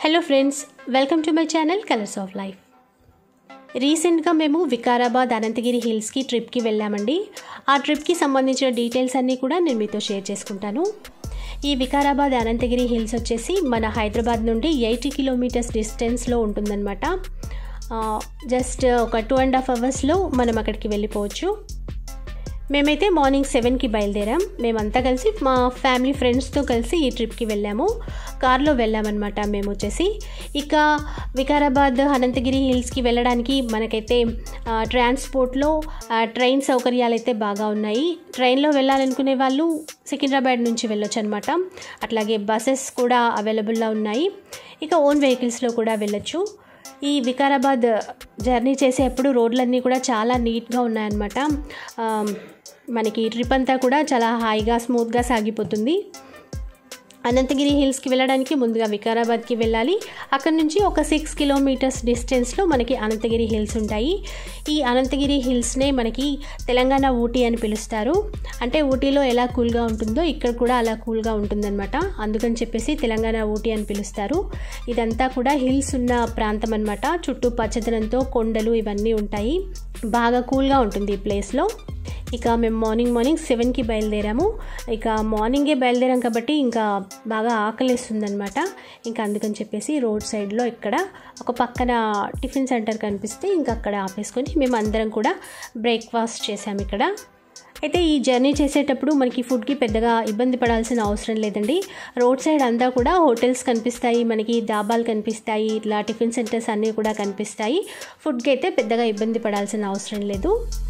hello friends welcome to my channel colours of life రీసెంట్గా మేము వికారాబాద్ అనంతగిరి హిల్స్కి ట్రిప్కి వెళ్ళామండి ఆ ట్రిప్కి సంబంధించిన డీటెయిల్స్ అన్నీ కూడా నేను మీతో షేర్ చేసుకుంటాను ఈ వికారాబాద్ అనంతగిరి హిల్స్ వచ్చేసి మన హైదరాబాద్ నుండి ఎయిటీ కిలోమీటర్స్ డిస్టెన్స్లో ఉంటుందన్నమాట జస్ట్ ఒక టూ అండ్ హాఫ్ అవర్స్లో మనం అక్కడికి వెళ్ళిపోవచ్చు మేమైతే మార్నింగ్ సెవెన్కి బయలుదేరాం మేమంతా కలిసి మా ఫ్యామిలీ ఫ్రెండ్స్తో కలిసి ఈ ట్రిప్కి వెళ్ళాము కార్లో వెళ్ళామన్నమాట మేము వచ్చేసి ఇక వికారాబాద్ అనంతగిరి హిల్స్కి వెళ్ళడానికి మనకైతే ట్రాన్స్పోర్ట్లో ట్రైన్ సౌకర్యాలు అయితే బాగా ఉన్నాయి ట్రైన్లో వెళ్ళాలనుకునే వాళ్ళు సికింద్రాబాద్ నుంచి వెళ్ళొచ్చు అనమాట అట్లాగే బస్సెస్ కూడా అవైలబుల్లో ఉన్నాయి ఇక ఓన్ వెహికల్స్లో కూడా వెళ్ళొచ్చు ఈ వికారాబాద్ జర్నీ చేసేటప్పుడు రోడ్లన్నీ కూడా చాలా నీట్గా ఉన్నాయన్నమాట మనకి ట్రిప్ అంతా కూడా చాలా హాయిగా స్మూత్గా సాగిపోతుంది అనంతగిరి హిల్స్కి వెళ్ళడానికి ముందుగా వికారాబాద్కి వెళ్ళాలి అక్కడ నుంచి ఒక సిక్స్ కిలోమీటర్స్ డిస్టెన్స్లో మనకి అనంతగిరి హిల్స్ ఉంటాయి ఈ అనంతగిరి హిల్స్నే మనకి తెలంగాణ ఊటీ అని పిలుస్తారు అంటే ఊటీలో ఎలా కూల్గా ఉంటుందో ఇక్కడ కూడా అలా కూల్గా ఉంటుందన్నమాట అందుకని చెప్పేసి తెలంగాణ ఊటీ అని పిలుస్తారు ఇదంతా కూడా హిల్స్ ఉన్న ప్రాంతం అనమాట చుట్టూ పచ్చదనంతో కొండలు ఇవన్నీ ఉంటాయి బాగా కూల్గా ఉంటుంది ఈ ప్లేస్లో ఇక మేము మార్నింగ్ మార్నింగ్ సెవెన్కి బయలుదేరాము ఇక మార్నింగే బయలుదేరాం కాబట్టి ఇంకా బాగా ఆకలిస్తుంది అనమాట ఇంకా అందుకని చెప్పేసి రోడ్ సైడ్లో ఇక్కడ ఒక పక్కన టిఫిన్ సెంటర్ కనిపిస్తే ఇంకా అక్కడ ఆపేసుకొని మేము అందరం కూడా బ్రేక్ఫాస్ట్ చేసాము ఇక్కడ అయితే ఈ జర్నీ చేసేటప్పుడు మనకి ఫుడ్కి పెద్దగా ఇబ్బంది పడాల్సిన అవసరం లేదండి రోడ్ సైడ్ అంతా కూడా హోటల్స్ కనిపిస్తాయి మనకి డాబాలు కనిపిస్తాయి ఇట్లా టిఫిన్ సెంటర్స్ అన్నీ కూడా కనిపిస్తాయి ఫుడ్కి అయితే పెద్దగా ఇబ్బంది పడాల్సిన అవసరం లేదు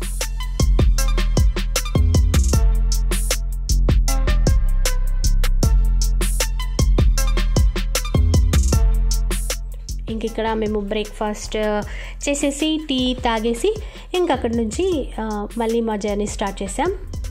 ఇంక ఇక్కడ మేము బ్రేక్ఫాస్ట్ చేసేసి టీ తాగేసి ఇంక అక్కడి నుంచి మళ్ళీ మా జర్నీ స్టార్ట్ చేసాం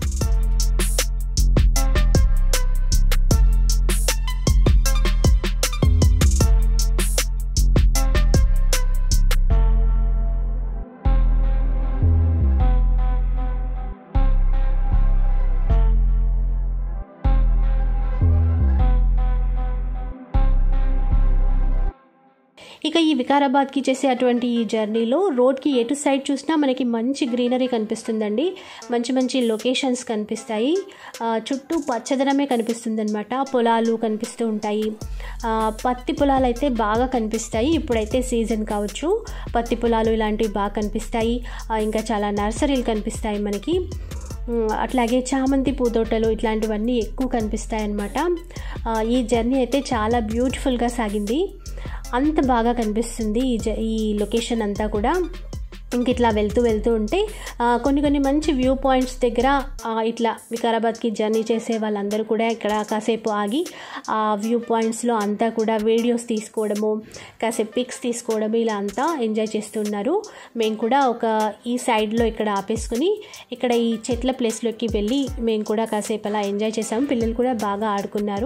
ఇక ఈ వికారాబాద్కి చేసే అటువంటి ఈ జర్నీలో రోడ్కి ఎటు సైడ్ చూసినా మనకి మంచి గ్రీనరీ కనిపిస్తుందండి మంచి మంచి లొకేషన్స్ కనిపిస్తాయి చుట్టూ పచ్చదనమే కనిపిస్తుంది అనమాట పొలాలు కనిపిస్తూ ఉంటాయి పత్తి పొలాలు అయితే బాగా కనిపిస్తాయి ఇప్పుడైతే సీజన్ కావచ్చు పత్తి పొలాలు ఇలాంటివి బాగా కనిపిస్తాయి ఇంకా చాలా నర్సరీలు కనిపిస్తాయి మనకి అట్లాగే చామంతి పూతోటలు ఇట్లాంటివన్నీ ఎక్కువ కనిపిస్తాయి అన్నమాట ఈ జర్నీ అయితే చాలా బ్యూటిఫుల్గా సాగింది అంత బాగా కనిపిస్తుంది ఈ జ ఈ లొకేషన్ అంతా కూడా ఇంక ఇట్లా వెళ్తూ వెళ్తూ ఉంటే కొన్ని కొన్ని మంచి వ్యూ పాయింట్స్ దగ్గర ఇట్లా వికారాబాద్కి జర్నీ చేసే వాళ్ళందరూ కూడా ఇక్కడ కాసేపు ఆగి ఆ వ్యూ పాయింట్స్లో అంతా కూడా వీడియోస్ తీసుకోవడము కాసేపు పిక్స్ తీసుకోవడము ఇలా అంతా ఎంజాయ్ చేస్తున్నారు మేము కూడా ఒక ఈ సైడ్లో ఇక్కడ ఆపేసుకుని ఇక్కడ ఈ చెట్ల ప్లేస్లోకి వెళ్ళి మేము కూడా కాసేపు అలా ఎంజాయ్ చేసాము పిల్లలు కూడా బాగా ఆడుకున్నారు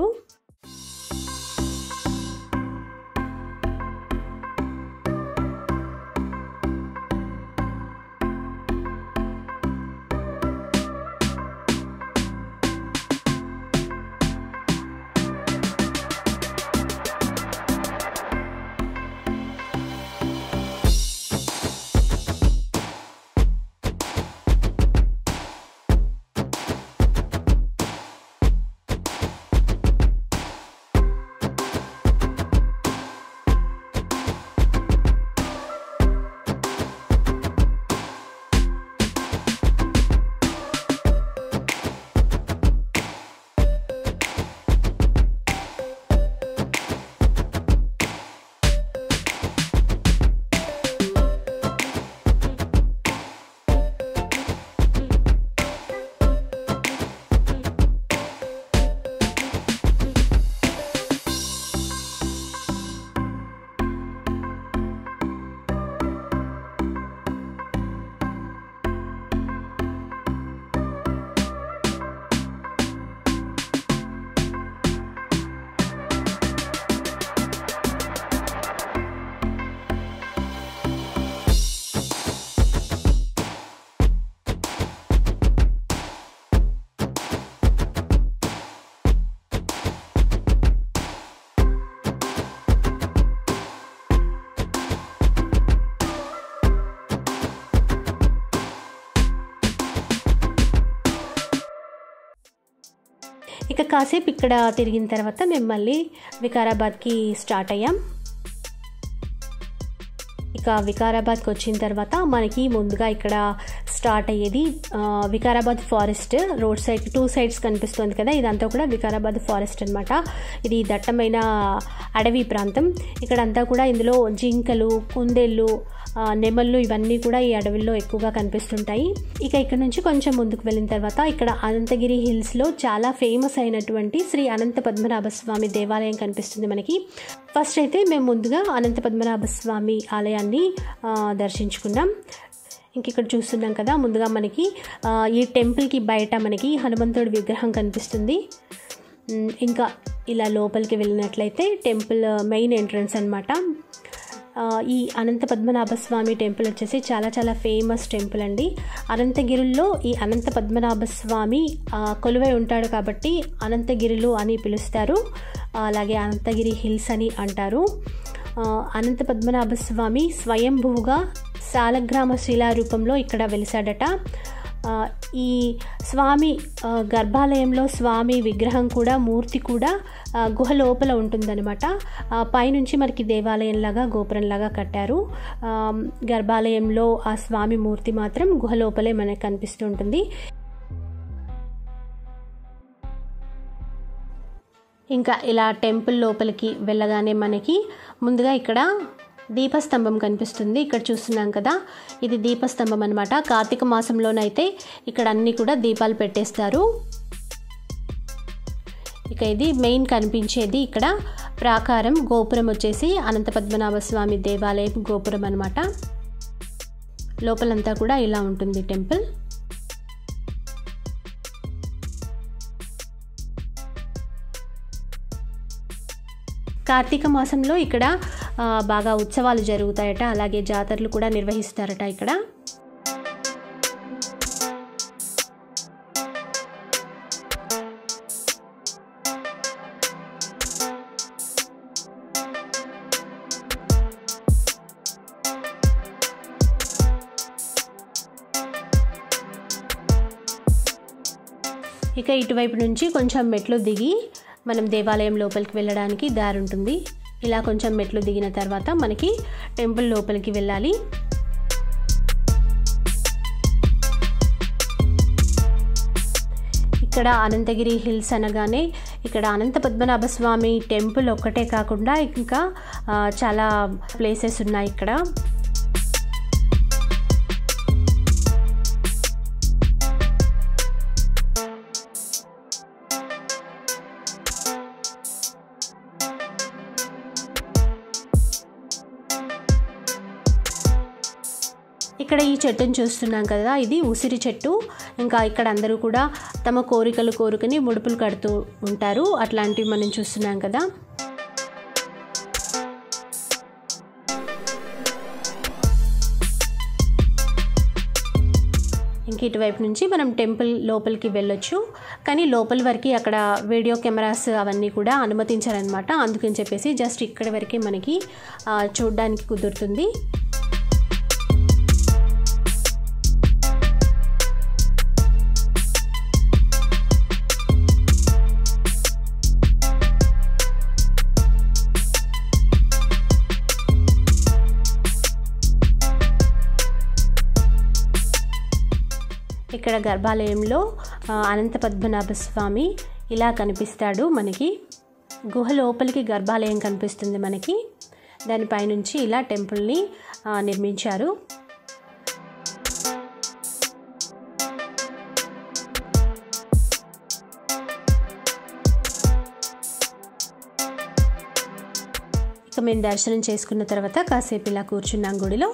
ఇక కాసేపు ఇక్కడ తిరిగిన తర్వాత మేము మళ్ళీ వికారాబాద్కి స్టార్ట్ అయ్యాం ఇక వికారాబాద్కి వచ్చిన తర్వాత మనకి ముందుగా ఇక్కడ స్టార్ట్ అయ్యేది ఆ, Vikarabad forest road side two sides కనిపిస్తుంది కదా ఇదంతా కూడా వికారాబాద్ ఫారెస్ట్ అనమాట ఇది దట్టమైన అడవి ప్రాంతం ఇక్కడంతా కూడా ఇందులో జింకలు కుందేళ్ళు ఆ, నెమళ్ళు ఇవన్నీ కూడా ఈ అడవుల్లో ఎక్కువగా కనిపిస్తుంటాయి ఇక ఇక్కడ నుంచి కొంచెం ముందుకు వెళ్ళిన తర్వాత ఇక్కడ అనంతగిరి హిల్స్లో చాలా ఫేమస్ అయినటువంటి శ్రీ అనంత పద్మనాభ స్వామి దేవాలయం కనిపిస్తుంది మనకి ఫస్ట్ అయితే మేము ముందుగా అనంత పద్మనాభ స్వామి ఆలయాన్ని ఆ, దర్శించుకున్నాం ఇంక ఇక్కడ చూస్తున్నాం కదా ముందుగా మనకి ఆ, ఈ టెంపుల్కి బయట మనకి హనుమంతుడి విగ్రహం కనిపిస్తుంది ఉమ్, ఇంకా ఇలా లోపలికి వెళ్ళినట్లయితే టెంపుల్ మెయిన్ ఎంట్రన్స్ అనమాట ఈ అనంత పద్మనాభ స్వామి టెంపుల్ వచ్చేసి చాలా చాలా ఫేమస్ టెంపుల్ అండి అనంతగిరుల్లో ఈ అనంత పద్మనాభ స్వామి ఆ, కొలువై ఉంటాడు కాబట్టి అనంతగిరులు అని పిలుస్తారు అలాగే అనంతగిరి హిల్స్ అని అంటారు ఆ, అనంత పద్మనాభ స్వామి స్వయంభూగా సాలగ్రామ శిలా రూపంలో ఇక్కడ వెలిసాడట ఆ, ఈ స్వామి ఆ, గర్భాలయంలో స్వామి విగ్రహం కూడా మూర్తి కూడా ఆ, గుహ లోపల ఉంటుందన్నమాట ఆ, పైనుంచి మనకి దేవాలయంలాగా గోపురంలాగా కట్టారు ఆ, గర్భాలయంలో ఆ స్వామి మూర్తి మాత్రం గుహ లోపలే మనకు కనిపిస్తూ ఉంటుంది ఇంకా ఇలా టెంపుల్ లోపలికి వెళ్ళగానే మనకి ముందుగా ఇక్కడ దీపస్తంభం కనిపిస్తుంది ఇక్కడ చూస్తున్నాం కదా ఇది దీపస్తంభం అనమాట కార్తీక మాసంలోనైతే ఇక్కడ అన్నీ కూడా దీపాలు పెట్టేస్తారు ఇక ఇది మెయిన్ కనిపించేది ఇక్కడ ప్రాకారం గోపురం వచ్చేసి అనంత పద్మనాభ స్వామి దేవాలయం గోపురం అనమాట లోపలంతా కూడా ఇలా ఉంటుంది టెంపుల్ కార్తీక మాసంలో ఇక్కడ ఆ, బాగా ఉత్సవాలు జరుగుతాయట అలాగే జాతరలు కూడా నిర్వహిస్తారట ఇక్కడ ఇక ఇటువైపు నుంచి కొంచెం మెట్లు దిగి మనం దేవాలయం లోపలికి వెళ్ళడానికి దారి ఉంటుంది ఇలా కొంచెం మెట్లు దిగిన తర్వాత మనకి టెంపుల్ లోపలికి వెళ్ళాలి ఇక్కడ అనంతగిరి హిల్స్ అనగానే ఇక్కడ అనంత పద్మనాభ స్వామి టెంపుల్ ఒక్కటే కాకుండా ఇంకా ఆ, చాలా ప్లేసెస్ ఉన్నాయి ఇక్కడ ఇక్కడ ఈ చెట్టును చూస్తున్నాం కదా ఇది ఉసిరి చెట్టు ఇంకా ఇక్కడ అందరూ కూడా తమ కోరికలు కోరుకుని ముడుపులు కడుతూ ఉంటారు అట్లాంటివి మనం చూస్తున్నాం కదా ఇంక ఇటువైపు నుంచి మనం టెంపుల్ లోపలికి వెళ్ళొచ్చు కానీ లోపల వరకు అక్కడ వీడియో కెమెరాస్ అవన్నీ కూడా అనుమతించారనమాట అందుకని చెప్పేసి జస్ట్ ఇక్కడ వరకే మనకి ఆ, చూడడానికి కుదురుతుంది ఇక్కడ గర్భాలయంలో ఆ, అనంత పద్మనాభ స్వామి ఇలా కనిపిస్తాడు మనకి గుహ లోపలికి గర్భాలయం కనిపిస్తుంది మనకి దానిపైనుంచి ఇలా టెంపుల్ని ఆ, నిర్మించారు ఇక మేము దర్శనం చేసుకున్న తర్వాత కాసేపు ఇలా కూర్చున్నాం గుడిలో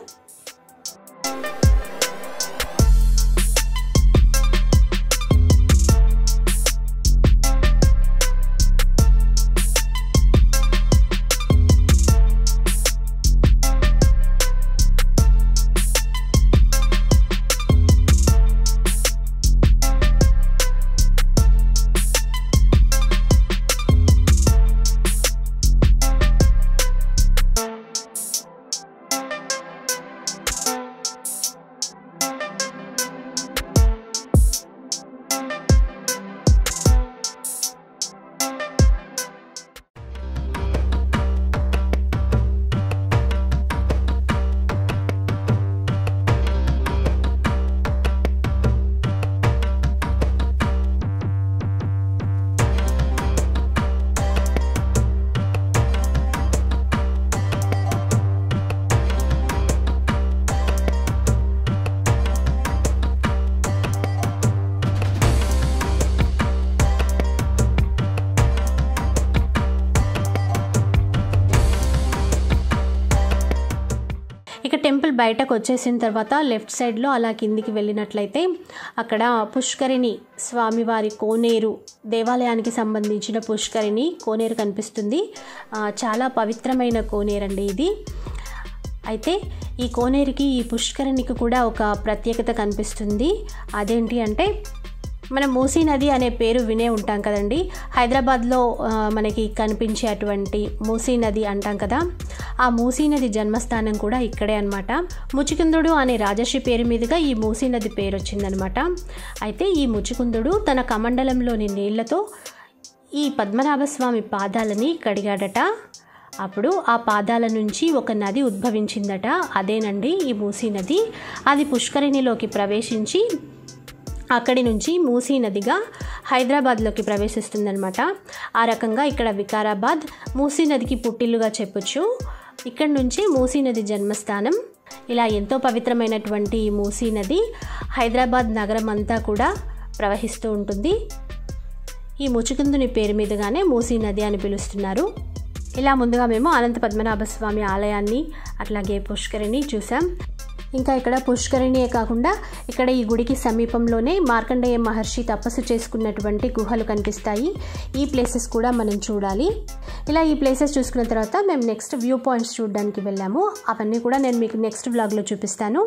టెంపుల్ బయటకు వచ్చేసిన తర్వాత లెఫ్ట్ సైడ్లో అలా కిందికి వెళ్ళినట్లయితే అక్కడ పుష్కరిణి స్వామివారి కోనేరు దేవాలయానికి సంబంధించిన పుష్కరిణి కోనేరు కనిపిస్తుంది ఆ, చాలా పవిత్రమైన కోనేరు అండి ఇది అయితే ఈ కోనేరుకి ఈ పుష్కరిణికి కూడా ఒక ప్రత్యేకత కనిపిస్తుంది అదేంటి అంటే మనం మూసీ నది అనే పేరు వినే ఉంటాం కదండి హైదరాబాద్లో ఆ, మనకి కనిపించే అటువంటి మూసీ నది అంటాం కదా ఆ మూసీ నది జన్మస్థానం కూడా ఇక్కడే అనమాట ముచికుందుడు అనే రాజర్షి పేరు మీదుగా ఈ మూసీ నది పేరు వచ్చిందనమాట అయితే ఈ ముచికుందుడు తన కమండలంలోని నీళ్లతో ఈ పద్మనాభస్వామి పాదాలని కడిగాడట అప్పుడు ఆ పాదాల నుంచి ఒక నది ఉద్భవించిందట అదేనండి ఈ మూసీ నది అది పుష్కరిణిలోకి ప్రవేశించి అక్కడి నుంచి మూసీ నదిగా హైదరాబాద్లోకి ప్రవేశిస్తుందనమాట ఆ రకంగా ఇక్కడ వికారాబాద్ మూసీ నదికి పుట్టిల్లుగా చెప్పొచ్చు ఇక్కడ నుంచి మూసీ నది జన్మస్థానం ఇలా ఎంతో పవిత్రమైనటువంటి ఈ మూసీ నది హైదరాబాద్ నగరం అంతా కూడా ప్రవహిస్తూ ఉంటుంది ఈ ముచుకుందుని పేరు మీదుగానే మూసీ నది అని పిలుస్తున్నారు ఇలా ముందుగా మేము అనంత పద్మనాభ స్వామి ఆలయాన్ని అట్లాగే పుష్కరిణి చూసాం ఇంకా ఇక్కడ పుష్కరిణియే కాకుండా ఇక్కడ ఈ గుడికి సమీపంలోనే మార్కండేయ మహర్షి తపస్సు చేసుకున్నటువంటి గుహలు కనిపిస్తాయి ఈ ప్లేసెస్ కూడా మనం చూడాలి ఇలా ఈ ప్లేసెస్ చూసుకున్న తర్వాత మేము నెక్స్ట్ వ్యూ పాయింట్స్ చూడడానికి వెళ్ళాము అవన్నీ కూడా నేను మీకు నెక్స్ట్ వ్లాగ్లో చూపిస్తాను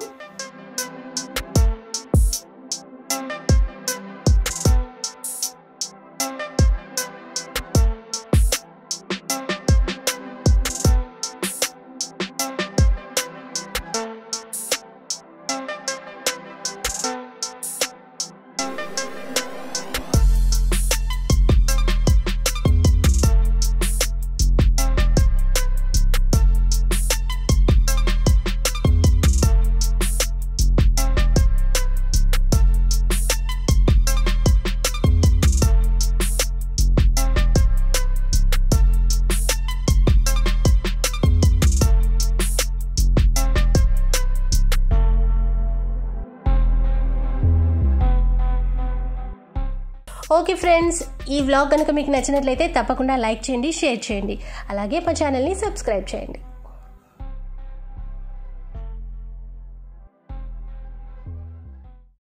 ఓకే ఫ్రెండ్స్ ఈ వ్లాగ్ కనుక మీకు నచ్చినట్లయితే తప్పకుండా లైక్ చేయండి షేర్ చేయండి అలాగే మా ఛానల్ని సబ్స్క్రైబ్ చేయండి